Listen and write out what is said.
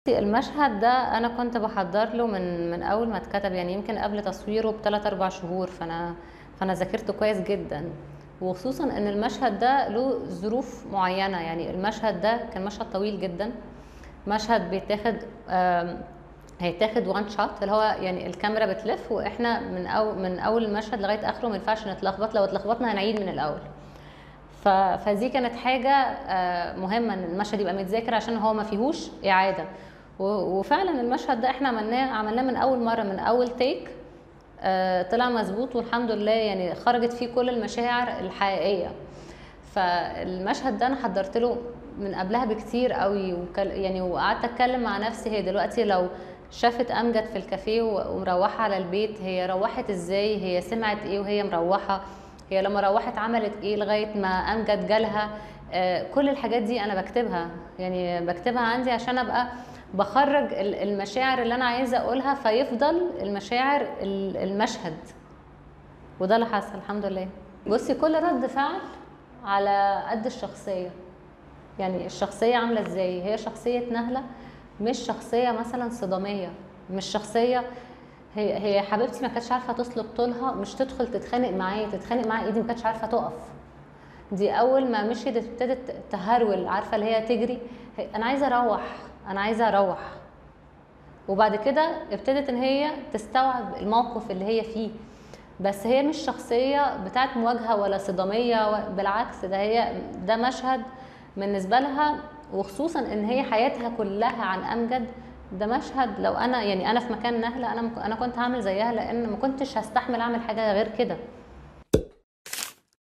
المشهد ده انا كنت بحضر له من من اول ما اتكتب يعني يمكن قبل تصويره بثلاث اربع شهور فانا فانا ذاكرته كويس جدا وخصوصا ان المشهد ده له ظروف معينه يعني المشهد ده كان مشهد طويل جدا مشهد بيتاخد آم، هيتاخد وان شوت اللي هو يعني الكاميرا بتلف واحنا من أو من اول المشهد لغايه اخره ما ينفعش نتلخبط لو اتلخبطنا هنعيد من الاول ف... فدي كانت حاجه آه، مهمه ان المشهد يبقى متذاكر عشان هو ما فيهوش اعاده و... وفعلا المشهد ده احنا عملناه عملناه من اول مره من اول تيك آه، طلع مظبوط والحمد لله يعني خرجت فيه كل المشاعر الحقيقيه فالمشهد ده انا حضرت له من قبلها بكتير قوي وكل يعني وقعدت اتكلم مع نفسي هي دلوقتي لو شافت امجد في الكافيه و- ومروحه على البيت هي روحت ازاي هي سمعت ايه وهي مروحه هي لما روحت عملت ايه لغايه ما امجد جالها آه، كل الحاجات دي انا بكتبها يعني بكتبها عندي عشان ابقى بخرج ال- المشاعر اللي انا عايزه اقولها فيفضل المشاعر ال- المشهد وده اللي حصل الحمد لله بصي كل رد فعل على قد الشخصيه يعني الشخصيه عامله ازاي هي شخصيه نهله مش شخصيه مثلا صداميه مش شخصيه هي هي حبيبتي ما كانتش عارفه تسلك طولها مش تدخل تتخانق معايا تتخانق معايا ايدي ما كانتش عارفه تقف دي اول ما مشيت ابتدت تهرول عارفه اللي هي تجري هي انا عايزه اروح انا عايزه اروح وبعد كده ابتدت ان هي تستوعب الموقف اللي هي فيه بس هي مش شخصية بتاعت مواجهة ولا صدامية و- بالعكس ده هي ده مشهد بالنسبة لها وخصوصا ان هي حياتها كلها عن امجد ده مشهد لو انا يعني انا في مكان نهلة انا مك- انا كنت هعمل زيها لان ما كنتش هستحمل اعمل حاجة غير كده